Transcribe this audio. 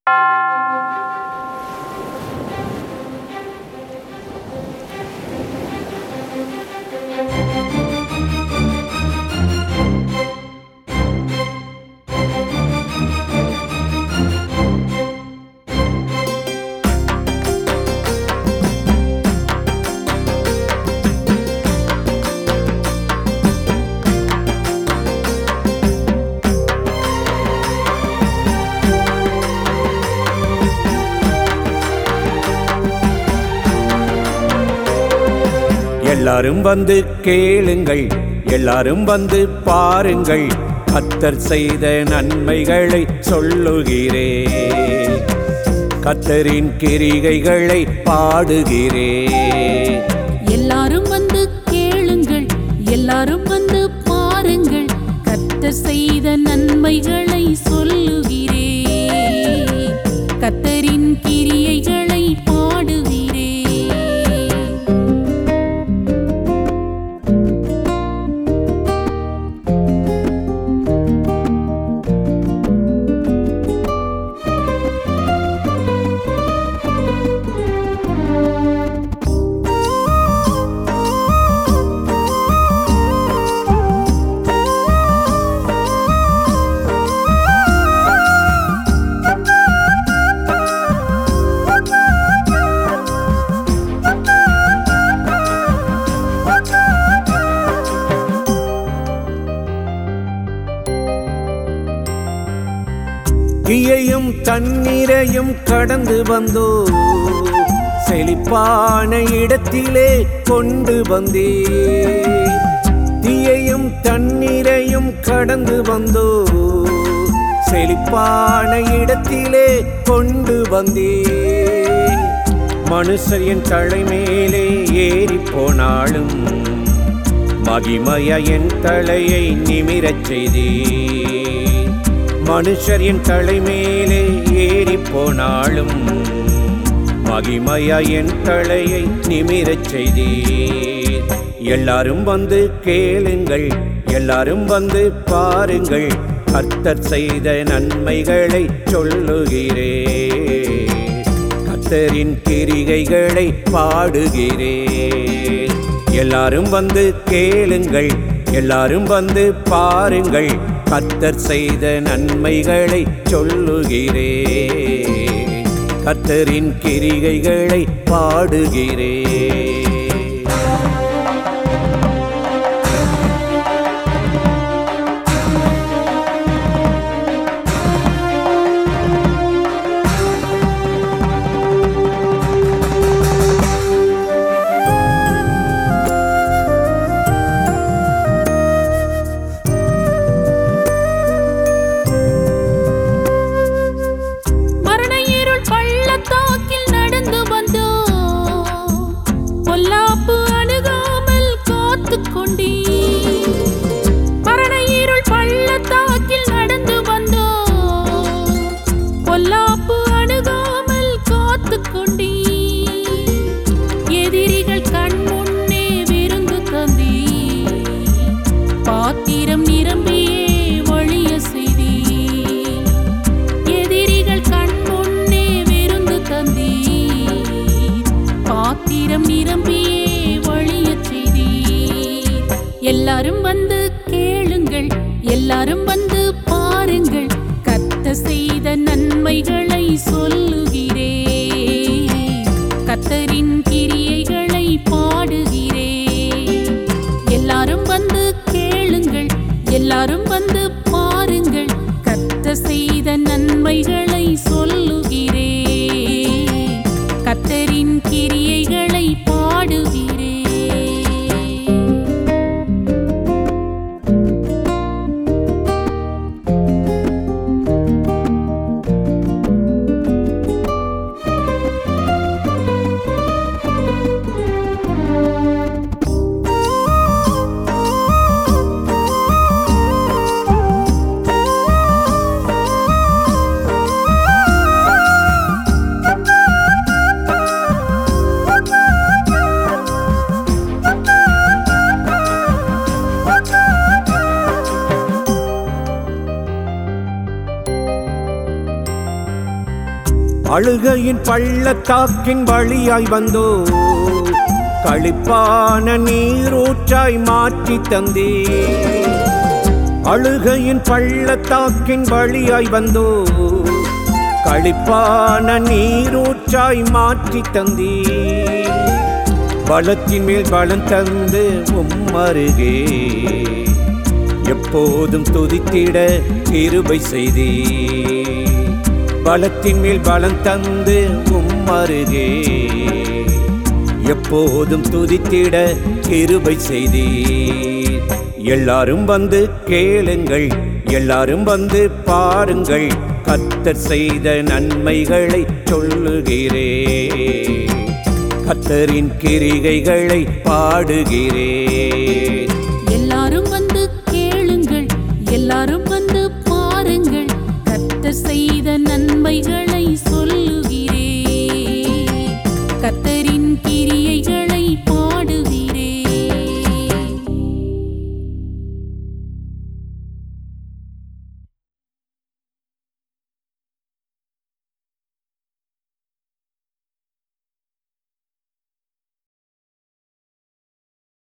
எல்லாரும் வந்து கேளுங்கள் எல்லாரும் வந்து பாருங்கள் கத்தர் செய்த நன்மைகளை சொல்லுகிறேன் கத்தரின் கிரிகைகளை பாடுகிறேன் எல்லாரும் வந்து கேளுங்கள் எல்லாரும் வந்து பாருங்கள் கர்த்தர் செய்த நன்மைகளை சொல்லுகிறேன் கத்தரின் கிரியைகளை பாடுகிறேன் தீயையும் தண்ணீரையும் கடந்து வந்தோ செழிப்பான இடத்திலே கொண்டு வந்தே தீயையும் தண்ணீரையும் கடந்து வந்தோ செழிப்பான இடத்திலே கொண்டு வந்தே மனுஷர் என் தலைமேலே ஏறி போனாலும் மகிமைய என் தலையை நிமிரச் செய்தே மனுஷர் என் தலைமேலே ஏறி போனாலும் மகிமையா என் தலையை நிமிரச் செய்தீர் எல்லாரும் வந்து கேளுங்கள் எல்லாரும் வந்து பாருங்கள் கர்த்தர் செய்த நன்மைகளை சொல்லுகிறேன் கர்த்தரின் கிரிகைகளை பாடுகிறேன் எல்லாரும் வந்து கேளுங்கள் எல்லாரும் வந்து பாருங்கள் கர்த்தர் செய்த நன்மைகளை சொல்லுகிறேன் கர்த்தரின் கிரிகைகளை பாடுகிறேன் மரண இருள் பள்ளத்தாக்கில் நடந்து வந்தோ பொல்லாப்பு அணுகாமல் காத்து கொண்டீ மரண இருள் பள்ளத்தாக்கில் நடந்து வந்தோ பொல்லாப்பு அணுகாமல் காத்து கொண்டீ எதிரிகள் கண் முன்னே விருந்து தந்தீ பாத்திரம் நிரம்பியே வழிய செய்தீ எதிரிகள் கண் முன்னே விருந்து தந்தீர் பாத்திரம் நிரம்பியே வழியச் செய்தீர் எல்லாரும் வந்து கேளுங்கள் எல்லாரும் வந்து பாருங்கள் கத்த செய்த நன்மைகளை சொல்லுகிறேன் கத்தரின் கிரியைகளை பாடுகிறேன் எல்லாரும் வந்து கேளுங்கள் எல்லாரும் வந்து பாருங்கள் கத்த செய்த நன்மைகளை சொல்லுகிறேன் கத்தரின் கிரியைகளை பாடுகிறேன் அழுகையின் பள்ளத்தாக்கின் வழியாய் வந்தோ களிப்பான நீரூற்றாய் மாற்றி தந்தே அழுகையின் பள்ளத்தாக்கின் வழியாய் வந்தோ களிப்பான நீரூற்றாய் மாற்றி தந்தே பலத்தின் மேல் பலம் தந்து உம்மருகே எப்போதும் துதித்திட கிருபை செய்தே பலத்தின் மேல் பலம் தந்து உம்மருகே எப்போதும் துதித்திட கிருபை செய்தீர் எல்லாரும் வந்து கேளுங்கள் எல்லாரும் வந்து பாருங்கள் கத்தர் செய்த நன்மைகளை சொல்லுகிறே கத்தரின் கிரிகைகளை பாடுகிறே எல்லாரும் வந்து கேளுங்கள் எல்லாரும் வந்து பாருங்கள் கர்த்தர் செய்த நன்மைகளை சொல்லுகிறேன் கர்த்தரின் கிரியைகளை பா